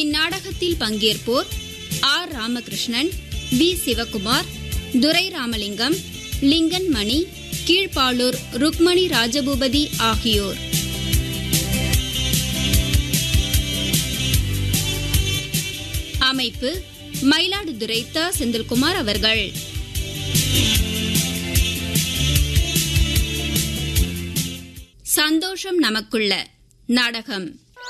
இந்நாடகத்தில் பங்கேற்போர் R Ramakrishnan V Sivakumar Durai Ramalingam Lingan Mani Keezhpalur Rukmani Rajabhupathi ஆகியோர் அமைப்பு மயிலாடுதுறை த செந்தில்குமார் அவர்கள் சந்தோஷம் நமக்குள்ள நாடகம்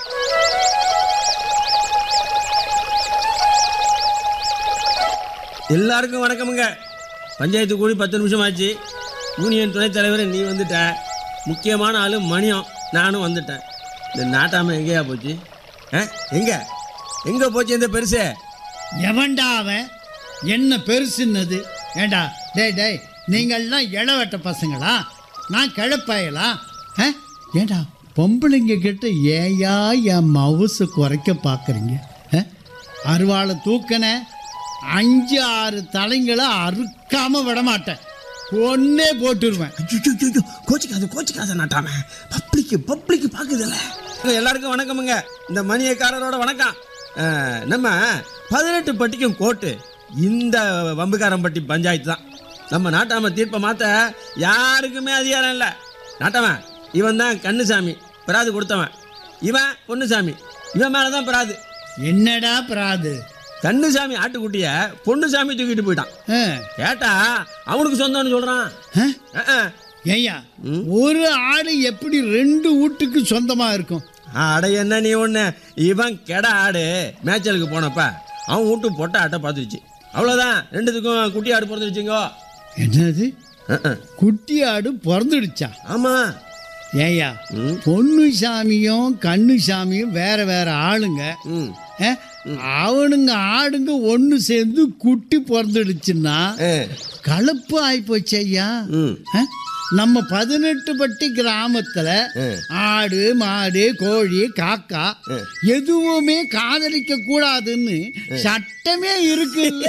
எல்லாருக்கும் வணக்கமுங்க பஞ்சாயத்து கூடி பத்து நிமிஷம் ஆச்சு யூனியன் துணைத் தலைவர் நீ வந்துட்ட முக்கியமான ஆளு மணியம் நானும் வந்துட்டேன் இந்த நாட்டாம எங்கேயா போச்சு ஆ எங்க எங்க போச்சு இந்த பெருசு எவன்டா அவன் என்ன பெருசுன்னது ஏண்டா டேய் டேய் நீங்கள்லாம் இளவட்ட பசங்களா நான் கிழப்பாயலா ஆ? ஏண்டா பொம்பளைங்க கிட்ட ஏயா என் மவுசு குறைக்க பார்க்குறீங்க அருவாளை தூக்கின அஞ்சு ஆறு தலைங்களை அறுக்காம விட மாட்டேன் ஒன்னே போட்டுருவேன் ஐயோ கோச்சிக்காத கோச்சிக்காத நாட்டாம பப்ளிக்கு பப்ளிக்கு பார்க்குதுல்ல எல்லாருக்கும் வணக்கமுங்க இந்த மணியக்காரரோட வணக்கம் ஆ, நம்ம பதினெட்டு பட்டிக்கும் கோட்டு இந்த வம்புக்காரம்பட்டி பஞ்சாயத்து தான் நம்ம நாட்டாம தீர்ப்பை மாற்ற யாருக்குமே அதிகாரம் இல்லை நாட்டாம இவன் தான் கண்ணுசாமி பிராது கொடுத்தவன் இவன் பொன்னுசாமி இவன் மேலே தான் பிராது என்னடா பிராது கண்ணுசாமி ஆட்டுக்குட்டிய பொன்னுசாமி தூக்கிட்டு போயிட்டான் ஆ, கேட்டா அவனுக்கு சொந்தம்னு சொல்றான் ஆ? அஹ், அஹ். ஏய்யா ஒரு ஆடு எப்படி ரெண்டு வீட்டுக்கு சொந்தமா இருக்கும் அட என்ன நீ ஒண்ணு இவன் கெட ஆடு மேய்ச்சலுக்கு போனப்ப அவன் வீட்டு பொட்டை ஆட்டை பார்த்துருச்சு அவ்வளோதான் ரெண்டுத்துக்கும் குட்டி ஆடு பிறந்துருச்சுங்கோ என்னது அஹ், அஹ். குட்டி ஆடு பிறந்துடுச்சா ஆமா ஏய்யா ம். பொன்னுசாமியும் கண்ணுசாமியும் வேற வேற ஆளுங்க ம் ஆ? அவனுங்க ஆடுங்க ஒன்று சேர்ந்து குட்டி பிறந்துடுச்சுன்னா அஹ், கலப்பு ஆயிப்போச்சு ஐயா ம் ஆ? நம்ம பதினெட்டு பட்டி கிராமத்துல ம். ஆடு மாடு கோழி காக்கா ம். எதுவுமே காதலிக்க கூடாதுன்னு சட்டமே இருக்குல்ல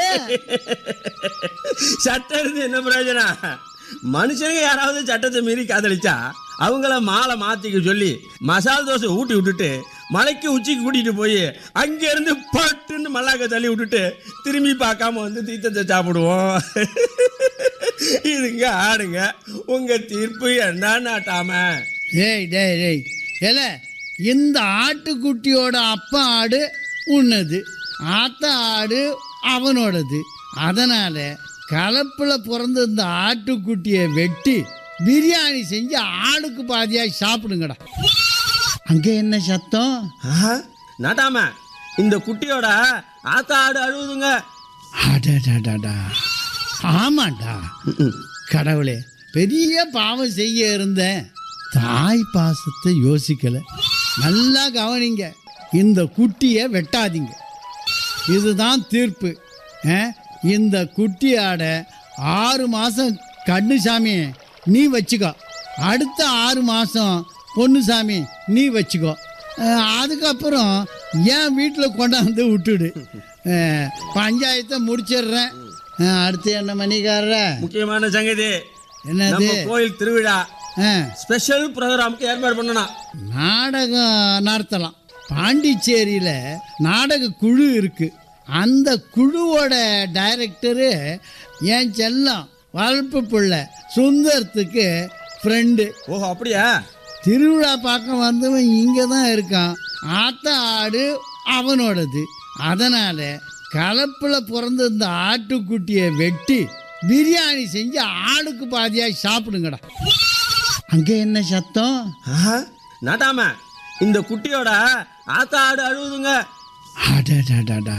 சட்டம் இருந்து என்ன பிரயோஜனம் மனுஷங்க யாராவது சட்டத்தை மீறி காதலிச்சா அவங்கள மாலை மாத்திக்க சொல்லி மசால் தோசை ஊட்டி விட்டுட்டு மலைக்கு உச்சிக்கு கூட்டிட்டு போய் அங்க இருந்து பட்டுன்னு மல்லாக்க தள்ளி விட்டுட்டு திரும்பி பார்க்காம வந்து தீர்த்தத்தை சாப்பிடுவோம் இதுங்க ஆடுங்க உங்க தீர்ப்பு என்ன நாட்டாம டேய் டேய் டேய் ஏல இந்த ஆட்டுக்குட்டியோட அப்பா ஆடு உன்னது ஆத்த ஆடு அவனோடது அதனால கலப்பில் பிறந்த இந்த ஆட்டுக்குட்டியை வெட்டி பிரியாணி செஞ்சு ஆடுக்கு பாதியா சாப்பிடுங்கடா அங்கே என்ன சத்தம் ஆஹா, நாட்டாம இந்த குட்டியோட ஆத்தா ஆடு அழுவுதுங்க அடடடடா ஆமாண்டா கடவுளே பெரிய பாவம் செய்ய இருந்தேன் தாய் பாசத்தை யோசிக்கல நல்லா கவனிங்க இந்த குட்டியை வெட்டாதீங்க இதுதான் தீர்ப்பு ஆ? இந்த குட்டி ஆட ஆறு மாதம் கண்ணுசாமி நீ வச்சுக்கோ அடுத்த ஆறு மாதம் பொன்னுசாமி நீ வச்சுக்கோ ஆ, அதுக்கப்புறம் என் வீட்டில் கொண்டாந்து விட்டுடு ஆ, பஞ்சாயத்தை முடிச்சிடுறேன் ஆ, அடுத்து என்ன மணிக்காரர முக்கியமான சங்கதி என்னது நம்ம கோயில் திருவிழா ஆ, ஸ்பெஷல் ப்ரோக்ராமுக்கு ஏற்பாடு பண்ணணும் நாடகம் நடத்தலாம் பாண்டிச்சேரியில் நாடக குழு இருக்கு அந்த குழுவோட டைரக்டரு என் செல்லம் வளர்ப்பு பிள்ளை சுந்தரத்துக்கு ஃப்ரெண்டு ஓஹோ அப்படியா திருவிழா பார்க்க வந்தவன் இங்கே தான் இருக்கான் ஆத்த ஆடு அவனோடது அதனால கலப்பில் பிறந்த இந்த ஆட்டுக்குட்டியை வெட்டி பிரியாணி செஞ்சு ஆடுக்கு பாதியா சாப்பிடுங்கடா அங்கே என்ன சத்தம் ஆஹா, நாட்டாம இந்த குட்டியோட ஆத்தா ஆடு அழுவுதுங்க அடடடடா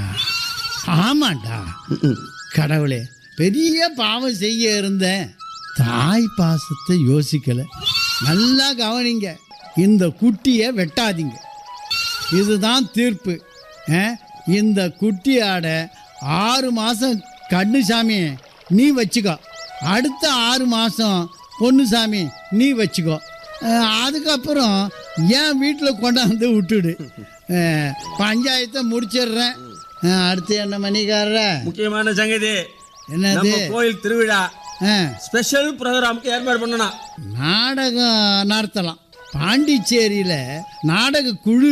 ஆமாண்டா கடவுளே பெரிய பாவம் செய்ய இருந்தேன் தாய் பாசத்தை யோசிக்கல நல்லா கவனிங்க இந்த குட்டியை வெட்டாதீங்க இதுதான் தீர்ப்பு ஆ? இந்த குட்டி ஆட ஆறு மாதம் கண்ணுசாமி நீ வச்சுக்கோ அடுத்த ஆறு மாதம் பொன்னுசாமி நீ வச்சுக்கோ ஆ, அதுக்கப்புறம் என் வீட்டில் கொண்டாந்து விட்டுடு ஆ, பஞ்சாயத்தை முடிச்சிடுறேன் ஆ, அடுத்து என்ன மணிக்காரர முக்கியமான சங்கதி என்னது நம்ம கோயில் திருவிழா ஆ, ஸ்பெஷல் ப்ரோக்ராமுக்கு ஏற்பாடு பண்ணணும் நாடகம் நடத்தலாம் பாண்டிச்சேரியில் நாடக குழு